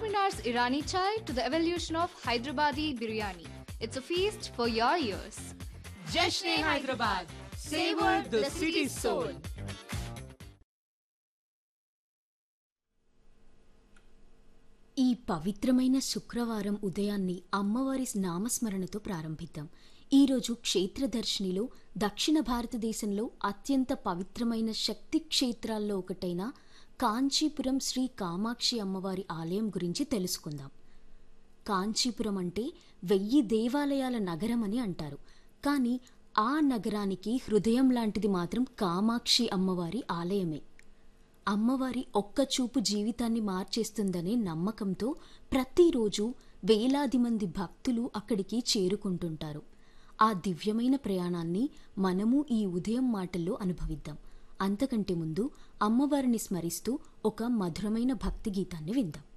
Charminar's Irani chai to the evolution of Hyderabadi biryani. It's a feast for your ears. Jashne Hyderabad. Savor the city's soul. ఈ పవిత్రమైన శుక్రవారం ఉదయాన్ని అమ్మవారి నామస్మరణతో ప్రారంభిద్దాం ఈరోజు క్షేత్రదర్శినిలో దక్షిణ భారతదేశంలో అత్యంత పవిత్రమైన శక్తి క్షేత్రాల్లో ఒకటైన కాంచీపురం శ్రీ కామాక్షి అమ్మవారి ఆలయం గురించి తెలుసుకుందాం కాంచీపురం అంటే వెయ్యి దేవాలయాల నగరం అని అంటారు కానీ ఆ నగరానికి హృదయం లాంటిది మాత్రం కామాక్షి అమ్మవారి ఆలయమే అమ్మవారి ఒక్కచూపు జీవితాన్ని మార్చేస్తుందనే నమ్మకంతో ప్రతిరోజు వేలాది మంది భక్తులు అక్కడికి చేరుకుంటుంటారు ఆ దివ్యమైన ప్రయాణాన్ని మనము ఈ ఉదయం మాటల్లో అనుభవిద్దాం అంతకంటే ముందు అమ్మవారిని స్మరిస్తూ ఒక మధురమైన భక్తి గీతాన్ని విందాం